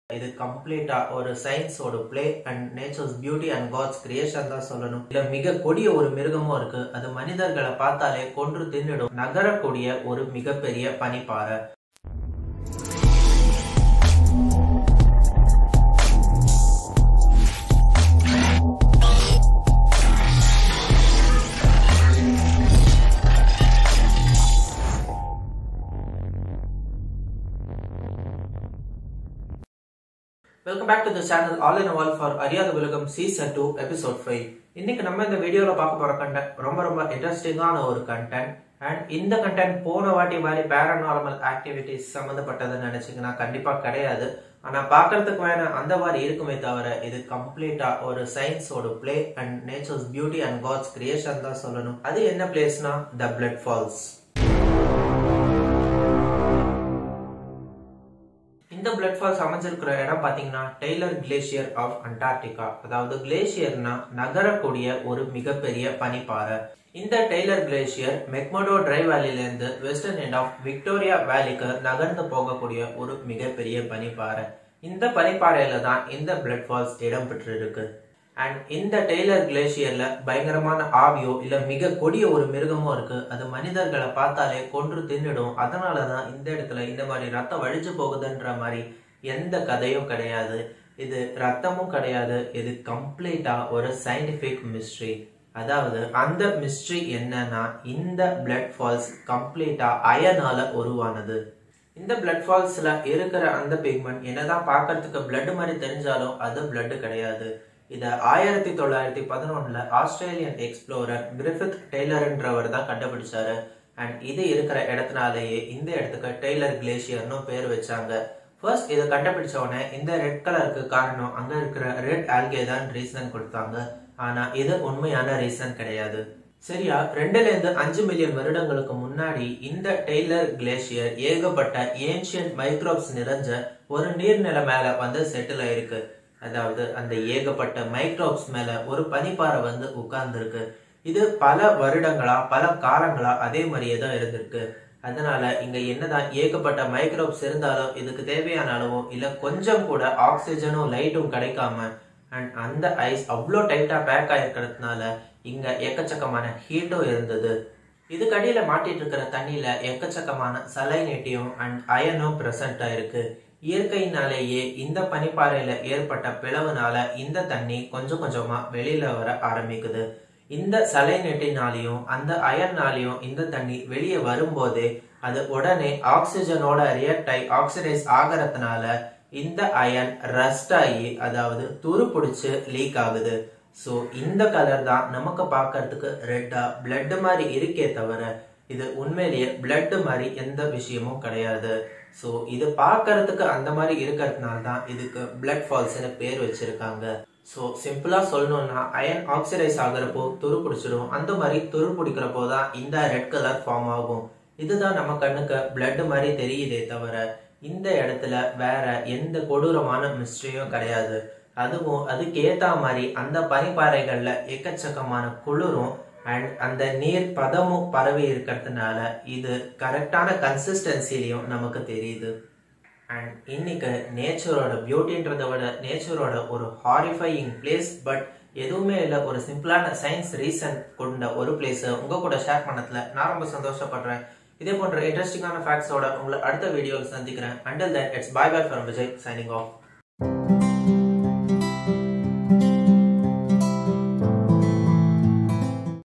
இது கம்ப்ளீட்டா ஒரு சயின்ஸோட play and nature's beauty and God's creation தான் சொல்லணும் இதுல மிக கொடிய ஒரு மிருகமும் இருக்கு அது மனிதர்களை பார்த்தாலே கொன்று தின்னுடும் நகரக்கூடிய ஒரு மிகப்பெரிய பனிப்பாறை welcome back to the channel all in all for அறியாத உலகம் சீசன் டூ எபிசோட் ஃபைவ் இன்னைக்கு நம்ம இந்த வீடியோல பார்க்க போற கண்டென்ட் ரொம்ப ரொம்ப இன்ட்ரெஸ்டிங்கான ஒரு கண்டென்ட் அண்ட் இந்த கண்டென்ட் போன வாட்டி மாதிரி பேரநார்மல் ஆக்டிவிட்டிஸ் சம்மந்தப்பட்டதுன்னு நினைச்சீங்கன்னா கண்டிப்பா கிடையாது ஆனா பார்க்கறதுக்கு வேணா அந்த மாதிரி இருக்குமே தவிர இது கம்ப்ளீட்டா ஒரு சயின்ஸோட play and nature's beauty and God's creation தான் சொல்லணும் அது என்ன பிளேஸ்னா த பிளட் ஃபால்ஸ் இந்த பிளட் ஃபால்ஸ் அமைஞ்சிருக்கிற இடம் பாத்தீங்கன்னா டெய்லர் கிளேசியர் ஆஃப் அண்டார்டிகா அதாவது கிளேசியர்னா நகரக்கூடிய ஒரு மிகப்பெரிய பனிப்பாறை இந்த டெய்லர் கிளேசியர் மெக்மடோ டிரை வேலில இருந்து வெஸ்டர்ன் எண்ட் ஆஃப் விக்டோரியா வேலிக்கு நகர்ந்து போகக்கூடிய ஒரு மிகப்பெரிய பனிப்பாறை இந்த பனிப்பாறையில தான் இந்த பிளட் ஃபால்ஸ் இடம் பெற்று இருக்கு அண்ட் இந்த டெய்லர் கிளேசியர்ல பயங்கரமான ஆவியோ இல்ல மிக கொடிய ஒரு மிருகமோ இருக்கு அது மனிதர்களை பார்த்தாலே கொன்று தின்னுடும் அதனாலதான் இந்த இடத்துல இந்த மாதிரி ரத்தம் வழிஞ்சு போகுதுன்ற மாதிரி எந்த கதையும் கிடையாது இது ரத்தமும் கிடையாது இது கம்ப்ளீட்டா ஒரு சயின்டிபிக் மிஸ்ட்ரி அதாவது அந்த மிஸ்ட்ரி என்னன்னா இந்த பிளட் ஃபால்ஸ் கம்ப்ளீட்டா அயனால உருவானது இந்த பிளட் ஃபால்ஸ்ல இருக்கிற அந்த பிக்மெண்ட் என்னதான் பார்க்கறதுக்கு பிளட் மாதிரி தெரிஞ்சாலும் அது பிளட் கிடையாது இத ஆயிரத்தி தொள்ளாயிரத்தி பதினொன்னுல ஆஸ்திரேலியன் எக்ஸ்ப்ளோரர் கிரிஃபித் டெய்லர்ன்றவர் தான் கண்டுபிடிச்சாரு அண்ட் இது இருக்கிற இடத்துனாலேயே இந்த இடத்துக்கு டெய்லர் கிளேசியர்னு பேர் வச்சாங்க ஃபர்ஸ்ட் இதை கண்டுபிடிச்ச உடனே இந்த ரெட் கலருக்கு காரணம் அங்க இருக்கிற ரெட் ஆல்கே தான் ரீசன் கொடுத்தாங்க ஆனா இது உண்மையான ரீசன் கிடையாது சரியா ரெண்டுல இருந்து அஞ்சு மில்லியன் வருடங்களுக்கு முன்னாடி இந்த டெய்லர் கிளேசியர் ஏகப்பட்ட ஏன்ஷியன்ட் மைக்ரோப்ஸ் நிறைஞ்ச ஒரு நீர்நிலை மேல வந்து செட்டில் ஆயிருக்கு அதாவது அந்த ஏகப்பட்ட மைக்ரோப்ஸ் மேல ஒரு பனிப்பாறை வந்து உட்கார்ந்துருக்கு இது பல வருடங்களா பல காலங்களா அதே மாதிரியே தான் இருந்திருக்கு அதனால இங்க என்னதான் ஏகப்பட்ட மைக்ரோப்ஸ் இருந்தாலும் இதுக்கு தேவையான அளவும் இல்ல கொஞ்சம் கூட ஆக்சிஜனும் லைட்டும் கிடைக்காம அண்ட் அந்த ஐஸ் அவ்வளோ டைட்டா பேக் ஆயிருக்கிறதுனால இங்க எக்கச்சக்கமான ஹீட்டும் இருந்தது இதுக்கு அடியில மாட்டிட்டு இருக்கிற தண்ணியில எக்கச்சக்கமான சலைனேட்டியும் அண்ட் அயனும் பிரசன்டா இருக்கு இயற்கையினாலேயே இந்த பனிப்பாறையில ஏற்பட்ட பிளவுனால இந்த தண்ணி கொஞ்சம் கொஞ்சமா வெளியில வர ஆரம்பிக்குது இந்த சலைநெட்டினாலையும் அந்த அயன்னாலையும் இந்த தண்ணி வெளியே வரும்போதே அது உடனே ஆக்சிஜனோட ரியாக்ட் ஆகி ஆக்சிடைஸ் ஆகிறதுனால இந்த அயன் ரஸ்ட் ஆகி அதாவது துரு பிடிச்சு லீக் ஆகுது ஸோ இந்த கலர் தான் நமக்கு பார்க்கறதுக்கு ரெட்டா பிளட் மாதிரி இருக்கே தவிர இது உண்மையிலேயே பிளட் மாதிரி எந்த விஷயமும் கிடையாது ஸோ இது பார்க்கறதுக்கு அந்த மாதிரி இருக்கிறதுனால தான் இதுக்கு பிளட் ஃபால்ஸ்னு பேர் வச்சிருக்காங்க ஸோ சிம்பிளா சொல்லணும்னா அயன் ஆக்சிடைஸ் ஆகிறப்போ துரு பிடிச்சிடும் அந்த மாதிரி துரு பிடிக்கிறப்போ தான் இந்த ரெட் கலர் ஃபார்ம் ஆகும் இதுதான் நம்ம கண்ணுக்கு பிளட் மாதிரி தெரியுதே தவிர இந்த இடத்துல வேற எந்த கொடூரமான மிஸ்ட்ரியும் கிடையாது அதுவும் அதுக்கு ஏத்த மாதிரி அந்த பனிப்பாறைகள்ல எக்கச்சக்கமான குளிரும் அண்ட் அந்த நீர் பதமும் பரவி இருக்கிறதுனால இது கரெக்டான கன்சிஸ்டன்சிலையும் நமக்கு தெரியுது அண்ட் இன்னைக்கு நேச்சரோட பியூட்டின்றத விட நேச்சரோட ஒரு ஹாரிஃபையிங் பிளேஸ் பட் எதுவுமே இல்லை ஒரு சிம்பிளான சயின்ஸ் ரீசன் கொண்ட ஒரு பிளேஸ் உங்க கூட ஷேர் பண்ணதுல நான் ரொம்ப சந்தோஷப்படுறேன் இதே போன்ற இன்ட்ரெஸ்டிங்கான ஃபேக்ட்ஸோட உங்களை அடுத்த வீடியோவில் சந்திக்கிறேன் until then it's bye bye from Vijay signing of